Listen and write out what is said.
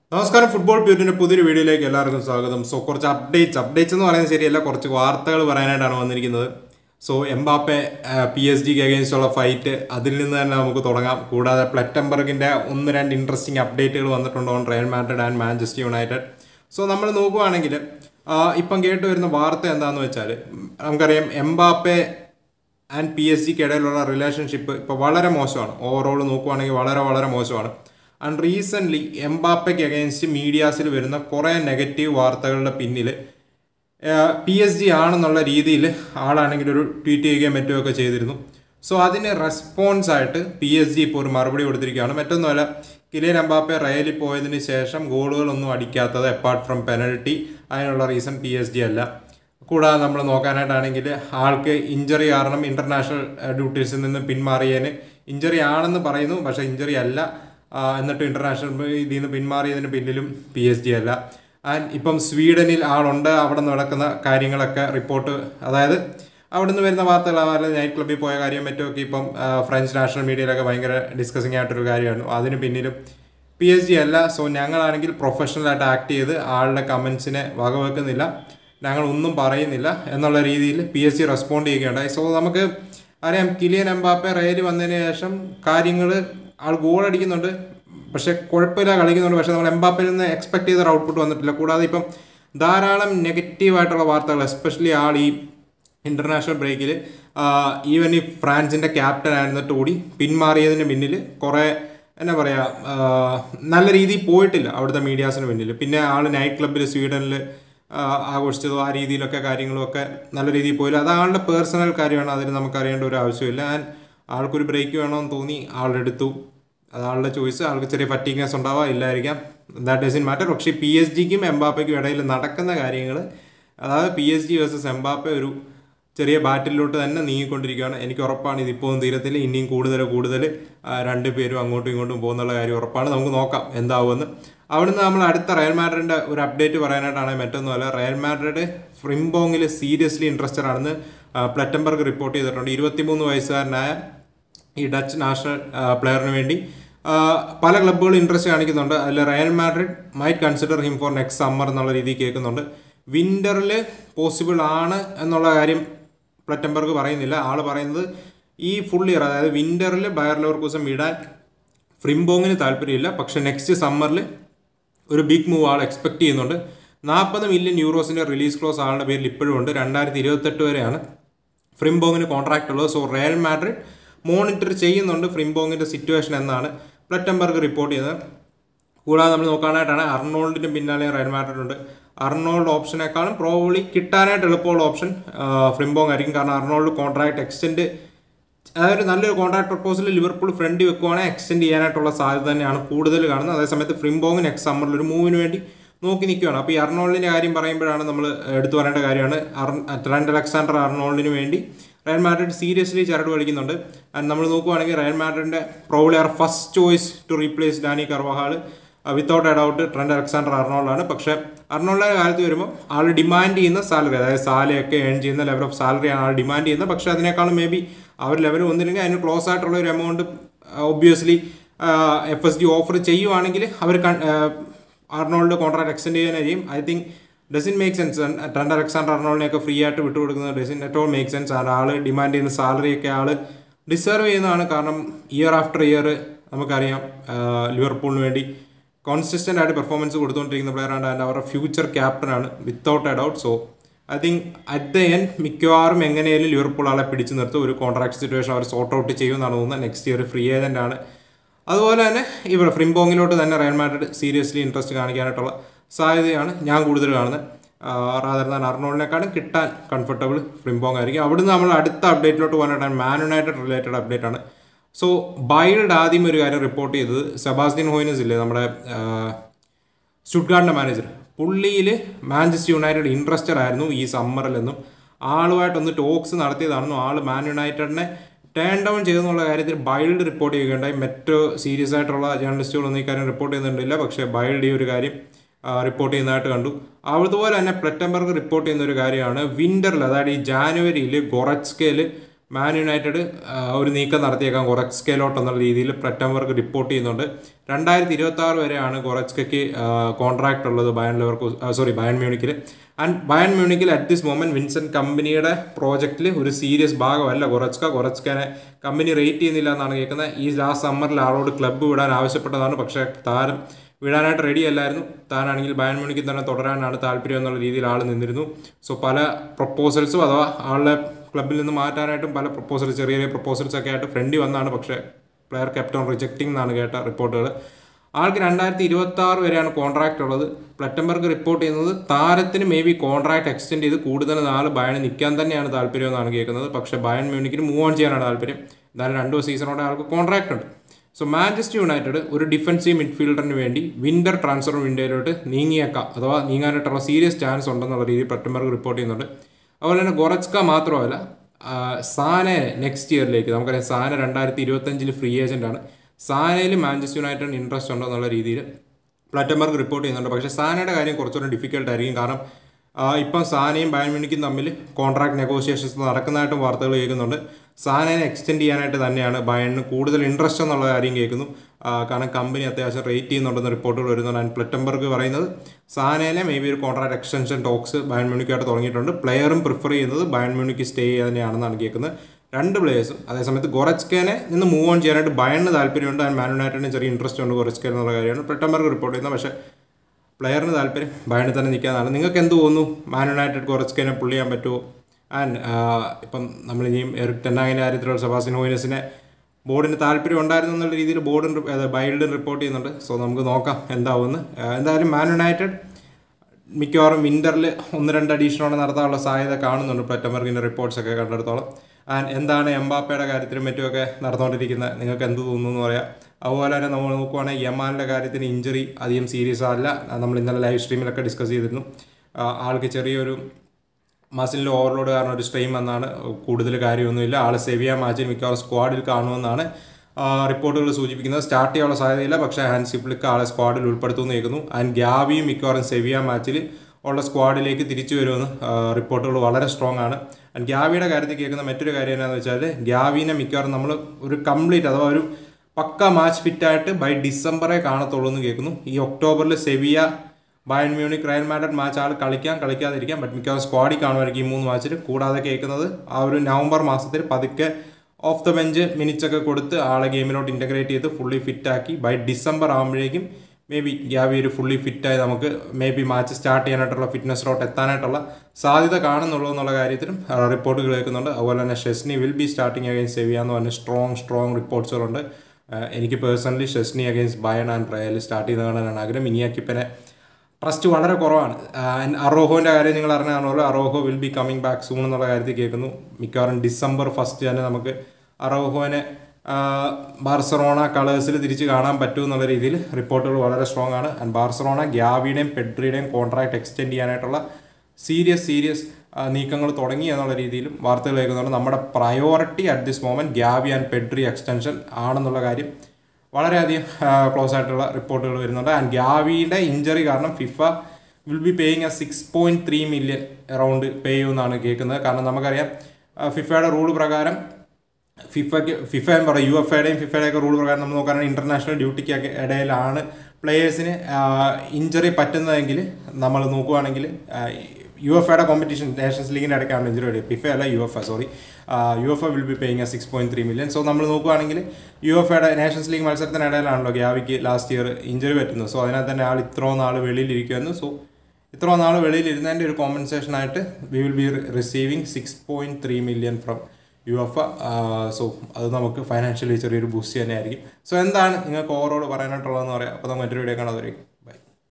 നമസ്കാരം ഫുട്ബോൾ പ്യൂരിന്റെ പുതിയൊരു വീഡിയോയിലേക്ക് എല്ലാവർക്കും സ്വാഗതം സോ കുറച്ച് അപ്ഡേറ്റ്സ് അപ്ഡേറ്റ്സ് എന്ന് പറയുന്നത് ശരിയല്ല കുറച്ച് വാർത്തകൾ പറയാനായിട്ടാണ് വന്നിരിക്കുന്നത് സോ എംബാപ്പെ പി എസ് ജിക്ക് അഗേൻസ്റ്റ് ഉള്ള ഫൈറ്റ് അതിൽ നിന്ന് തന്നെ നമുക്ക് തുടങ്ങാം കൂടാതെ പ്ലറ്റംബർഗിന്റെ ഒന്ന് രണ്ട് ഇൻട്രസ്റ്റിംഗ് അപ്ഡേറ്റുകൾ വന്നിട്ടുണ്ട് on Real Madrid and Manchester United so നമ്മൾ നോക്കുവാണെങ്കിൽ ഇപ്പം കേട്ട് വരുന്ന വാർത്ത എന്താണെന്ന് വെച്ചാൽ നമുക്കറിയാം എംബാപ്പെ ആൻഡ് പി എസ് ജിക്ക് ഇടയിലുള്ള റിലേഷൻഷിപ്പ് ഇപ്പോൾ വളരെ മോശമാണ് ഓവറോൾ നോക്കുവാണെങ്കിൽ വളരെ വളരെ മോശമാണ് ആൻഡ് റീസെൻ്റ്ലി എംബാപ്പയ്ക്ക് അഗേൻസ്റ്റ് മീഡിയാസിൽ വരുന്ന കുറേ നെഗറ്റീവ് വാർത്തകളുടെ പിന്നിൽ പി എസ് ജി ആണെന്നുള്ള രീതിയിൽ ആളാണെങ്കിൽ ഒരു ട്വീറ്റ് ചെയ്യുകയും മറ്റുമൊക്കെ ചെയ്തിരുന്നു സോ അതിന് റെസ്പോൺസ് ആയിട്ട് പി എസ് ജി ഇപ്പോൾ ഒരു മറുപടി കൊടുത്തിരിക്കുകയാണ് മറ്റൊന്നുമല്ല കിലിയൻ എംബാപ്പെ റയലിൽ പോയതിന് ശേഷം ഗോളുകളൊന്നും അടിക്കാത്തത് അപ്പാർട്ട് ഫ്രം പെനൽറ്റി അതിനുള്ള റീസൺ പി എസ് ജി അല്ല കൂടാതെ നമ്മൾ നോക്കാനായിട്ടാണെങ്കിൽ ആൾക്ക് ഇഞ്ചറി കാരണം ഇന്റർനാഷണൽ ഡ്യൂട്ടീസിൽ നിന്ന് പിന്മാറിയതിന് ഇഞ്ചറി ആണെന്ന് പറയുന്നു പക്ഷേ ഇഞ്ചറി അല്ല ആ, എന്നിട്ട് ഇന്റർനാഷണൽ ഇതിൽ നിന്ന് പിന്മാറിയതിന് പിന്നിലും പി എസ് ജി അല്ല ആൻഡ് ഇപ്പം സ്വീഡനിൽ ആളുണ്ട് അവിടെ നടക്കുന്ന കാര്യങ്ങളൊക്കെ റിപ്പോർട്ട് അതായത് അവിടെ നിന്ന് വരുന്ന വാർത്തകൾ അതുപോലെ നൈറ്റ് ക്ലബ്ബിൽ പോയ കാര്യം മറ്റുമൊക്കെ ഇപ്പം ആ, ഫ്രഞ്ച് നാഷണൽ മീഡിയയിലൊക്കെ ഭയങ്കര ഡിസ്കസിങ് ആയിട്ടൊരു കാര്യമാണ് അതിന് പിന്നിലും പി എസ് ജി അല്ല സോ ഞങ്ങളാണെങ്കിൽ പ്രൊഫഷണലായിട്ട് ആക്ട് ചെയ്ത് ആളുടെ കമൻസിനെ വകവെക്കുന്നില്ല ഞങ്ങൾ ഒന്നും പറയുന്നില്ല എന്നുള്ള രീതിയിൽ പി എസ് സി റെസ്പോണ്ട് ചെയ്യുകയുണ്ടായി സോ നമുക്ക് അറിയാം കിലിയൻ എംബാപ്പെ റയൽ വന്നതിന് ശേഷം കാര്യങ്ങൾ ആൾ ഗോൾ അടിക്കുന്നുണ്ട് പക്ഷെ കുഴപ്പമില്ല കളിക്കുന്നുണ്ട് പക്ഷെ നമ്മൾ എംബാപ്പയിൽ നിന്ന് എക്സ്പെക്ട് ചെയ്ത ഒരു ഔട്ട്പുട്ട് വന്നിട്ടില്ല കൂടാതെ ഇപ്പം ധാരാളം നെഗറ്റീവായിട്ടുള്ള വാർത്തകൾ എസ്പെഷ്യലി ആൾ ഈ ഇന്റർനാഷണൽ ബ്രേക്കിൽ ഈവൻ ഈ ഫ്രാൻസിന്റെ ക്യാപ്റ്റൻ ആയിരുന്നിട്ട് കൂടി പിന്മാറിയതിന് പിന്നിൽ കുറേ എന്നാ പറയാ ആ, നല്ല രീതിയിൽ പോയിട്ടില്ല അവിടുത്തെ മീഡിയാസിന് പിന്നിൽ പിന്നെ ആൾ നൈറ്റ് ക്ലബ്ബിൽ സ്വീഡനിൽ ആഘോഷിച്ചതോ ആ രീതിയിലൊക്കെ കാര്യങ്ങളും ഒക്കെ നല്ല രീതിയിൽ പോയില്ല അത് ആളുടെ പേഴ്സണൽ കാര്യമാണ് അതിന് നമുക്ക് അറിയേണ്ട ഒരു ആവശ്യമില്ല ആൻഡ് ആൾക്കൊരു ബ്രേക്ക് വേണമെന്ന് തോന്നി ആളെടുത്തു അത് ആളുടെ ചോയ്സ് ആൾക്ക് ചെറിയ ഫറ്റീഗ്നെസ് ഉണ്ടാവാം ഇല്ലായിരിക്കാം ദാറ്റ് ഡസ് ഇൻ മാറ്റർ പക്ഷേ പി എസ് ജിക്കും എംബാപ്പയ്ക്കും ഇടയിൽ നടക്കുന്ന കാര്യങ്ങൾ അതായത് P S G versus Mbappe ഒരു ചെറിയ ബാറ്റിലോട്ട് തന്നെ നീങ്ങിക്കൊണ്ടിരിക്കുകയാണ് എനിക്ക് ഉറപ്പാണ് ഇതിപ്പോൾ തീരത്തിൽ ഇനിയും കൂടുതൽ കൂടുതൽ ആ, രണ്ടുപേരും അങ്ങോട്ടും ഇങ്ങോട്ടും പോകുന്നുള്ള കാര്യം ഉറപ്പാണ് നമുക്ക് നോക്കാം എന്താവുമെന്ന് അവിടുന്ന് നമ്മൾ അടുത്ത റയൽ മാഡ്രിഡിന്റെ ഒരു അപ്ഡേറ്റ് പറയാനായിട്ടാണ് മറ്റൊന്നുമല്ല റയൽ മാഡ്രിഡ് ഫ്രിംബോങ്ങിൽ സീരിയസ്ലി ഇൻട്രസ്റ്റഡ് ആണെന്ന് ആ, പ്ലറ്റംബർഗ് റിപ്പോർട്ട് ചെയ്തിട്ടുണ്ട് ഇരുപത്തിമൂന്ന് വയസ്സുകാരനായ ഈ ഡച്ച് നാഷണൽ പ്ലെയറിന് വേണ്ടി ആ, പല ക്ലബ്ബുകൾ ഇൻട്രസ്റ്റ് കാണിക്കുന്നുണ്ട് അതിൽ Real Madrid might consider him for next summer എന്നുള്ള രീതിയിൽ കേൾക്കുന്നുണ്ട് വിന്ററിൽ പോസിബിൾ ആണ് എന്നുള്ള കാര്യം പ്ലറ്റംബർഗ് പറയുന്നില്ല ആള് പറയുന്നത് ഈ ഫുൾ ഇയർ അതായത് വിന്ററിൽ ബയർ ലെവർക്കൂസം വിടാൻ ഫ്രിംബോങ്ങിന് താല്പര്യമില്ല പക്ഷെ നെക്സ്റ്റ് സമ്മറിൽ ഒരു ബിഗ് മൂവ് ആൾ എക്സ്പെക്ട് ചെയ്യുന്നുണ്ട് നാൽപ്പത് മില്യൺ യൂറോസിന്റെ റിലീസ് ക്ലോസ് ആളുടെ പേരിൽ ഇപ്പോഴും ഉണ്ട് രണ്ടായിരത്തി ഇരുപത്തെട്ട് വരെയാണ് ഫ്രിംബോങ്ങിന് കോൺട്രാക്ട് ഉള്ളത് സോ റയൽ മാഡ്രിഡ് മോണിറ്റർ ചെയ്യുന്നുണ്ട് ഫ്രിംബോങ്ങിന്റെ സിറ്റുവേഷൻ എന്നാണ് പ്ലറ്റംബർഗ് റിപ്പോർട്ട് ചെയ്തത് കൂടാതെ നമ്മൾ നോക്കാനായിട്ടാണ് അർണോൾഡിന് പിന്നാലെ റയൽ മാഡ്രിഡ് ഉണ്ട് അർണോൾഡ് ഓപ്ഷനേക്കാളും പ്രോബ്ലി കിട്ടാനായിട്ട് എളുപ്പമുള്ള ഓപ്ഷൻ ഫ്രിംബോങ് ആയിരിക്കും കാരണം അർണോൾഡ് കോൺട്രാക്ട് എക്സ്റ്റെൻഡ് അതായത് നല്ലൊരു കോൺട്രാക്ട് പ്രപ്പോസൽ ലിവർപൂൾ ഫ്രണ്ട് വെക്കുവാണെങ്കിൽ എക്സ്റ്റെൻഡ് ചെയ്യാനായിട്ടുള്ള സാധ്യത തന്നെയാണ് കൂടുതൽ കാണുന്നത് അതേസമയത്ത് ഫ്രിംബോങ് നെക്സ്റ്റ് സമ്മറിൽ ഒരു മൂവിന് വേണ്ടി നോക്കി നിൽക്കുകയാണ് അപ്പോൾ ഈ അർണോൾഡിൻ്റെ കാര്യം പറയുമ്പോഴാണ് നമ്മൾ എടുത്തു പറയേണ്ട കാര്യമാണ് ട്രൻഡ് അലക്സാണ്ടർ അർണോൾഡിന് വേണ്ടി റയൽ മാഡ്രിഡ് സീരിയസ്ലി ചരട് കളിക്കുന്നുണ്ട് ആൻഡ് നമ്മൾ നോക്കുവാണെങ്കിൽ റയൽ മാഡ്രിഡിൻ്റെ probably our first choice to replace Dani Carvajal without a doubt Trent Alexander അർണോൾഡാണ് പക്ഷേ അർണോൾഡിൻ്റെ കാലത്ത് വരുമ്പോൾ ആൾ ഡിമാൻഡ് ചെയ്യുന്ന സാലറി അതായത് സാലയൊക്കെ ഏൺ ചെയ്യുന്ന ലെവൽ ഓഫ് സാലറിയാണ് ആൾ ഡിമാൻഡ് ചെയ്യുന്നത് പക്ഷേ അതിനേക്കാളും മേ ബി ആ ഒരു ലെവൽ വന്നില്ലെങ്കിൽ അതിന് ക്ലോസ് ആയിട്ടുള്ള ഒരു amount obviously F S D offer ചെയ്യുവാണെങ്കിൽ അവർ അർണോൾഡ് കോൺട്രാക്ട് എക്സ്റ്റെൻഡ് ചെയ്യാൻ ചെയ്യും I think doesn't make sense Trent Alexander അർണോളിനെയൊക്കെ ഫ്രീ ആയിട്ട് വിട്ടുകൊടുക്കുന്നത് ഡസിൻ ഏറ്റവും മേക്ക് സെൻസ് ആണ് ആൾ ഡിമാൻഡ് ചെയ്യുന്ന സാലറി ഒക്കെ ആൾ ഡിസേർവ് ചെയ്യുന്നതാണ് കാരണം ഇയർ ആഫ്റ്റർ ഇയർ നമുക്കറിയാം ആ, ലിവർപൂളിന് വേണ്ടി കോൺസിസ്റ്റന്റ് ആയിട്ട് പെർഫോമൻസ് കൊടുത്തുകൊണ്ടിരിക്കുന്ന പ്ലെയറാണ് ആൻഡ് അവരുടെ ഫ്യൂച്ചർ ക്യാപ്റ്റനാണ് without a doubt so I think at the end മിക്കവാറും എങ്ങനെയാലും ലിവർപൂൾ ആളെ പിടിച്ചു നിർത്തും ഒരു കോൺട്രാക്ട് സിറ്റുവേഷൻ അവർ സോർട്ട് ഔട്ട് ചെയ്യുമെന്നാണ് തോന്നുന്നത് നെക്സ്റ്റ് ഇയർ ഫ്രീ ഏജന്റ് ആണ് അതുപോലെ തന്നെ ഇവിടെ ഫ്രിംബോങ്ങിലോട്ട് തന്നെ റയൽ മാഡ്രിഡ് സീരിയസ്ലി ഇൻട്രസ്റ്റ് കാണിക്കാനായിട്ടുള്ള സാധ്യതയാണ് ഞാൻ കൂടുതൽ കാണുന്നത് റാദർ ദാൻ അർണോളിനെക്കാളും കിട്ടാൻ കംഫർട്ടബിൾ ഫ്രിംബോങ് ആയിരിക്കും അവിടുന്ന് നമ്മൾ അടുത്ത അപ്ഡേറ്റിലോട്ട് പോകാനായിട്ടാണ് മാൻ യുണൈറ്റഡ് റിലേറ്റഡ് അപ്ഡേറ്റ് ആണ് സോ ബൈൽഡ് ആദ്യം ഒരു കാര്യം റിപ്പോർട്ട് ചെയ്തത് സെബാസ്റ്റിൻ ഹോയിനസ് ഇല്ലേ നമ്മുടെ സ്റ്റുഡ്ഗാർഡിൻ്റെ മാനേജർ പുള്ളിയിൽ മാഞ്ചസ്റ്റർ യുണൈറ്റഡ് ഇൻട്രസ്റ്റഡ് ആയിരുന്നു ഈ സമ്മറിലെന്നും ആളുമായിട്ടൊന്ന് ടോക്സ് നടത്തിയതാണെന്നും ആൾ മാൻ യുണൈറ്റഡിനെ ടേൺ ഡൗൺ ചെയ്തെന്നുള്ള കാര്യത്തിൽ ബൈൽഡ് റിപ്പോർട്ട് ചെയ്യുകയുണ്ടായി മറ്റ് സീരിയസ് ആയിട്ടുള്ള ജേർണലിസ്റ്റുകളൊന്നും ഈ കാര്യം റിപ്പോർട്ട് ചെയ്യുന്നുണ്ടില്ല പക്ഷേ ബൈൽഡ് ഈ ഒരു കാര്യം റിപ്പോർട്ട് ചെയ്യുന്നതായിട്ട് കണ്ടു അതുപോലെ തന്നെ പ്ലറ്റംബർഗ് റിപ്പോർട്ട് ചെയ്യുന്ന ഒരു കാര്യമാണ് വിന്ററിൽ അതായത് ഈ ജാനുവരിയിൽ ഗൊറച്കയിൽ മാൻ യുണൈറ്റഡ് ആ, ഒരു നീക്കം നടത്തിയേക്കാം ഗൊറക്സ്കയിലോട്ട് എന്നുള്ള രീതിയിൽ പ്രറ്റംബർഗ് റിപ്പോർട്ട് ചെയ്യുന്നുണ്ട് രണ്ടായിരത്തി ഇരുപത്തി ആറ് വരെയാണ് ഗൊറക്സ്കയ്ക്ക് കോൺട്രാക്ട് ഉള്ളത് ബയൺ ലെവർക്ക് സോറി ബയൺ മ്യൂണിക്കിൽ ആൻഡ് ബയൺ മ്യൂണിക്കിൽ അറ്റ് ദിസ് മൊമെന്റ് വിൻസെന്റ് കമ്പനിയുടെ പ്രോജക്റ്റിൽ ഒരു സീരിയസ് ഭാഗമല്ല ഗൊറച്ക ഗൊറച്കനെ കമ്പനി റേറ്റ് ചെയ്യുന്നില്ല എന്നാണ് കേൾക്കുന്നത് ഈ ലാസ്റ്റ് സമ്മറിൽ ആളോട് ക്ലബ്ബ് വിടാൻ ആവശ്യപ്പെട്ടതാണ് പക്ഷേ താരം വിടാനായിട്ട് റെഡി അല്ലായിരുന്നു താനാണെങ്കിൽ ബയൺ മ്യൂണിക്കിൽ തന്നെ തുടരാനാണ് താല്പര്യം എന്നുള്ള രീതിയിൽ ആൾ നിന്നിരുന്നു സോ പല പ്രപ്പോസൽസും അഥവാ ആളുടെ ക്ലബിൽ നിന്ന് മാറ്റാനായിട്ടും പല പ്രപ്പോസൽസ് ചെറിയ ചെറിയ പ്രപ്പോസൽസ് ഒക്കെ ആയിട്ട് ഫ്രണ്ടി വന്നാണ് പക്ഷേ പ്ലെയർ ക്യാപ്റ്റൻ റിജക്റ്റിംഗ് എന്നാണ് കേട്ട റിപ്പോർട്ടുകൾ ആൾക്ക് രണ്ടായിരത്തി ഇരുപത്തി ആറ് വരെയാണ് കോൺട്രാക്ട് ഉള്ളത് പ്ലറ്റംബർഗ് റിപ്പോർട്ട് ചെയ്യുന്നത് താരത്തിന് മേ ബി കോൺട്രാക്ട് എക്സ്റ്റെൻഡ് ചെയ്ത് കൂടുതൽ നാൾ ബയൺ നിൽക്കാൻ തന്നെയാണ് താല്പര്യം എന്നാണ് കേൾക്കുന്നത് പക്ഷേ ബയൺ മ്യൂണിക്കിന് മൂവ് ഓൺ ചെയ്യാനാണ് താല്പര്യം എന്തായാലും രണ്ടു സീസണോടെ ആൾക്ക് കോൺട്രാക്ട് ഉണ്ട് സോ മാഞ്ചസ്റ്റർ യുണൈറ്റഡ് ഒരു ഡിഫൻസീവ് മിഡ്ഫീൽഡറിന് വേണ്ടി വിന്റർ ട്രാൻസ്ഫർ വിൻഡോയിലോട്ട് നീങ്ങിയേക്കാം അഥവാ നീങ്ങാനായിട്ടുള്ള സീരിയസ് ചാൻസ് ഉണ്ടെന്നുള്ള രീതിയിൽ പ്ലറ്റംബർഗ് റിപ്പോർട്ട് ചെയ്യുന്നുണ്ട് അതുപോലെ തന്നെ ഗൊറച്ക മാത്രമല്ല ആ, സാനെ നെക്സ്റ്റ് ഇയറിലേക്ക് നമുക്കറിയാം സാന രണ്ടായിരത്തി ഇരുപത്തഞ്ചിൽ ഫ്രീ ഏജന്റ് ആണ് സാനയിൽ മാഞ്ചസ്റ്റർ യുണൈറ്റഡിന് ഇൻട്രസ്റ്റ് ഉണ്ടോ എന്നുള്ള രീതിയിൽ പ്ലാറ്റംബർഗ് റിപ്പോർട്ട് ചെയ്യുന്നുണ്ട് പക്ഷേ സാനയുടെ കാര്യം കുറച്ചുകൂടെ ഡിഫിക്കൽട്ട് ആയിരിക്കും കാരണം ആ, ഇപ്പം സാനയും ബയൺ മ്യൂണിക്കും തമ്മിൽ കോൺട്രാക്ട് നെഗോഷിയേഷൻസ് നടക്കുന്നതായിട്ടും വാർത്തകൾ കേൾക്കുന്നുണ്ട് സാനയെ എക്സ്റ്റെൻഡ് ചെയ്യാനായിട്ട് തന്നെയാണ് ബയണിന് കൂടുതൽ ഇൻട്രസ്റ്റ് എന്നുള്ള കാര്യം കേൾക്കുന്നു ആ, കാരണം കമ്പനി അത്യാവശ്യം റേറ്റ് ചെയ്യുന്നുണ്ടെന്ന് റിപ്പോർട്ടുകൾ വരുന്നുണ്ട് ആൻഡ് പ്ലറ്റംബർഗ് പറയുന്നത് സാനേനെ മേ ബി ഒരു കോൺട്രാക്ട് എക്സ്റ്റൻഷൻ ടോക്സ് ബയൺ മ്യൂണിക്കായിട്ട് തുടങ്ങിയിട്ടുണ്ട് പ്ലെയറും പ്രിഫർ ചെയ്യുന്നത് ബയൺ മ്യൂണിക്ക് സ്റ്റേ ചെയ്യാനാണെന്നാണ് കേൾക്കുന്നത് രണ്ട് പ്ലേയേഴ്സും അതേസമയത്ത് ഗൊറച്കേനെ നിന്ന് മൂവ് ഓൺ ചെയ്യാനായിട്ട് ബയണിന് താല്പര്യമുണ്ട് ആൻഡ് മാൻ യുണൈറ്റഡിന് ചെറിയ ഇൻട്രസ്റ്റ് ഉണ്ട് ഗൊറച്കേൻ എന്നുള്ള കാര്യമാണ് പ്ലറ്റംബർഗ് റിപ്പോർട്ട് ചെയ്യുന്നത് പക്ഷേ പ്ലെയറിന് താല്പര്യം ബയണിൽ തന്നെ നിൽക്കാനാണ് നിങ്ങൾക്ക് എന്ത് തോന്നുന്നു മാൻ യുണൈറ്റഡ് ഗൊറച്കേനെ പുള്ളി ചെയ്യാൻ പറ്റുമോ ആൻഡ് ഇപ്പം നമ്മൾ ഇനിയും എറിക് ടെന്നാങ്ങിൻ്റെ കാര്യത്തിലുള്ള സെബാസ്റ്റിൻ ഹോയിനസിനെ ബോർഡിന് താല്പര്യം ഉണ്ടായിരുന്നു എന്നുള്ള രീതിയിൽ ബോർഡും ബൈൽഡും റിപ്പോർട്ട് ചെയ്യുന്നുണ്ട് സോ നമുക്ക് നോക്കാം എന്താവുമെന്ന് ആ, എന്തായാലും മാൻ യുണൈറ്റഡ് മിക്കവാറും വിൻ്ററിൽ ഒന്ന് രണ്ട് അഡീഷനോടെ നടത്താനുള്ള സാധ്യത കാണുന്നുണ്ട് പ്ലറ്റംബർഗിൻ്റെ റിപ്പോർട്ട്സ് ഒക്കെ കണ്ടെടുത്തോളം ആൻഡ് എന്താണ് എംബാപ്പയുടെ കാര്യത്തിലും മറ്റുമൊക്കെ നടന്നുകൊണ്ടിരിക്കുന്നത് നിങ്ങൾക്ക് എന്ത് തോന്നുന്നു എന്ന് പറയാം അതുപോലെ തന്നെ നമ്മൾ നോക്കുവാണെങ്കിൽ യമാനിൻ്റെ കാര്യത്തിന് ഇഞ്ചറി അധികം സീരിയസ് അല്ല നമ്മൾ ഇന്നലെ ലൈവ് സ്ട്രീമിലൊക്കെ ഡിസ്കസ് ചെയ്തിരുന്നു ആ, ആൾക്ക് ചെറിയൊരു മസിലിൻ്റെ ഓവർലോഡ് കാരണം ഒരു സ്ട്രെയിൻ വന്നാണ് കൂടുതൽ കാര്യമൊന്നുമില്ല ആൾ സെവിയ മാച്ചിൽ മിക്കവാറും സ്ക്വാഡിൽ കാണുമെന്നാണ് റിപ്പോർട്ടുകൾ സൂചിപ്പിക്കുന്നത് സ്റ്റാർട്ട് ചെയ്യാനുള്ള സാധ്യതയില്ല പക്ഷേ ഹാൻഡ് സിപ്ലിക്ക് ആളെ സ്ക്വാഡിൽ ഉൾപ്പെടുത്തുമെന്ന് കേൾക്കുന്നു ആൻഡ് ഗ്യാവിയും മിക്കവാറും സെവിയ മാച്ചിൽ ഉള്ള സ്ക്വാഡിലേക്ക് തിരിച്ചു വരുമെന്ന് റിപ്പോർട്ടുകൾ വളരെ സ്ട്രോങ് ആണ് ആൻഡ് ഗ്യാവിയുടെ കാര്യത്തിൽ കേൾക്കുന്ന മറ്റൊരു കാര്യം എന്താണെന്ന് വെച്ചാൽ ഗ്യാവിനെ മിക്കവാറും നമ്മൾ ഒരു കംപ്ലീറ്റ് അഥവാ ഒരു പക്ക മാച്ച് ഫിറ്റായിട്ട് ബൈ ഡിസംബറേ കാണത്തുള്ളൂ എന്ന് കേൾക്കുന്നു ഈ ഒക്ടോബറിൽ Sevilla Bayern Munich Real Madrid match ആൾ കളിക്കാൻ കളിക്കാതിരിക്കാം ബട്ട് മിക്കവാറും സ്ക്വാഡിൽ കാണുമായിരിക്കും ഈ മൂന്ന് മാച്ചിൽ കൂടാതെ കേൾക്കുന്നത് ആ ഒരു നവംബർ മാസത്തിൽ പതുക്കെ ഓഫ് ദ ബെഞ്ച് മിനിറ്റ്സ് ഒക്കെ കൊടുത്ത് ആളെ ഗെയിമിലോട്ട് ഇൻ്റഗ്രേറ്റ് ചെയ്ത് ഫുള്ളി ഫിറ്റാക്കി ബൈ ഡിസംബർ ആകുമ്പോഴേക്കും മേ ബി ഗ്യാവി ഒരു ഫുള്ളി ഫിറ്റായി നമുക്ക് മേ ബി മാച്ച് സ്റ്റാർട്ട് ചെയ്യാനായിട്ടുള്ള ഫിറ്റ്നസ്സിലോട്ട് എത്താനായിട്ടുള്ള സാധ്യത കാണുന്നുള്ളൂ എന്നുള്ള കാര്യത്തിലും റിപ്പോർട്ടുകൾ കേൾക്കുന്നുണ്ട് അതുപോലെ തന്നെ Szczesny will be starting against Sevilla എന്ന് പറഞ്ഞ സ്ട്രോങ് സ്ട്രോങ് റിപ്പോർട്ട്സുകളുണ്ട് ആഹ് എനിക്ക് personally Szczesny against Bayern and Real start ചെയ്ത് കാണാനാണ് ആഗ്രഹം ഇനിയാക്കിപ്പനെ ട്രസ്റ്റ് വളരെ കുറവാണ് ആൻഡ് അറോഹോൻ്റെ കാര്യം നിങ്ങൾ അറിഞ്ഞാണല്ലോ Araujo will be coming back soon എന്നുള്ള കാര്യത്തിൽ കേൾക്കുന്നു മിക്കവാറും ഡിസംബർ ഫസ്റ്റ് തന്നെ നമുക്ക് അറോഹോനെ ബാർസറോണ കളേഴ്സിൽ തിരിച്ച് കാണാൻ പറ്റും എന്നുള്ള രീതിയിൽ റിപ്പോർട്ടുകൾ വളരെ സ്ട്രോങ് ആണ് ആൻഡ് ബാർസറോണ ഗ്യാവിയുടെയും പെഡ്രിയുടെയും കോൺട്രാക്ട് എക്സ്റ്റെൻഡ് ചെയ്യാനായിട്ടുള്ള സീരിയസ് സീരിയസ് നീക്കങ്ങൾ തുടങ്ങി എന്നുള്ള രീതിയിലും വാർത്തകൾ കേൾക്കുന്നുണ്ട് നമ്മുടെ priority at this moment Gavi and Pedri extension ആണെന്നുള്ള കാര്യം വളരെയധികം ക്ലോസ് ആയിട്ടുള്ള റിപ്പോർട്ടുകൾ വരുന്നുണ്ട് ആൻഡ് ഗ്യാവിയുടെ ഇഞ്ചറി കാരണം FIFA will be paying a six point three million around pay ചെയ്യുമെന്നാണ് കേൾക്കുന്നത് കാരണം നമുക്കറിയാം ആ, ഫിഫയുടെ റൂൾ പ്രകാരം ഫിഫയ്ക്ക് ഫിഫ എന്ന് പറയും യു എഫ് ഐയുടെയും ഫിഫയുടെയൊക്കെ റൂൾ പ്രകാരം നമ്മൾ നോക്കുകയാണെങ്കിൽ ഇന്റർനാഷണൽ ഡ്യൂട്ടിക്ക് ഇടയിലാണ് പ്ലേയേഴ്സിന് ഇഞ്ചറി പറ്റുന്നതെങ്കിൽ നമ്മൾ നോക്കുകയാണെങ്കിൽ യു എഫ് ഐയുടെ കോമ്പറ്റീഷൻ നേഷൻസ് ലീഗിൻ്റെ ഇടയ്ക്കാണ് ഇഞ്ചറി വരിക ഫിഫ അല്ല U F sorry U F will be paying six point three million so നമ്മൾ നോക്കുകയാണെങ്കിൽ യു എഫ് ഐയുടെ നേഷൻസ് ലീഗ് മത്സരത്തിനിടയിലാണല്ലോ ഗ്യാവിക്ക് ലാസ്റ്റ് ഇയർ ഇഞ്ചറി പറ്റുന്നത് സോ അതിനകത്ത് തന്നെ ആൾ ഇത്രയും നാൾ വെളിയിലിരിക്കുമായിരുന്നു സോ ഇത്രയും നാൾ വെളിയിലിരുന്നതിൻ്റെ ഒരു കോമ്പൻസേഷൻ ആയിട്ട് we will be receiving six point three million from U F so അത് നമുക്ക് ഫൈനാൻഷ്യലി ചെറിയൊരു ബൂസ്റ്റ് തന്നെ ആയിരിക്കും സോ എന്താണ് നിങ്ങൾക്ക് ഓവറോൾ പറയാനായിട്ടുള്ളതെന്ന് പറയാം അപ്പോൾ നമുക്ക് മറ്റൊരു വീഡിയോ കാണാതെ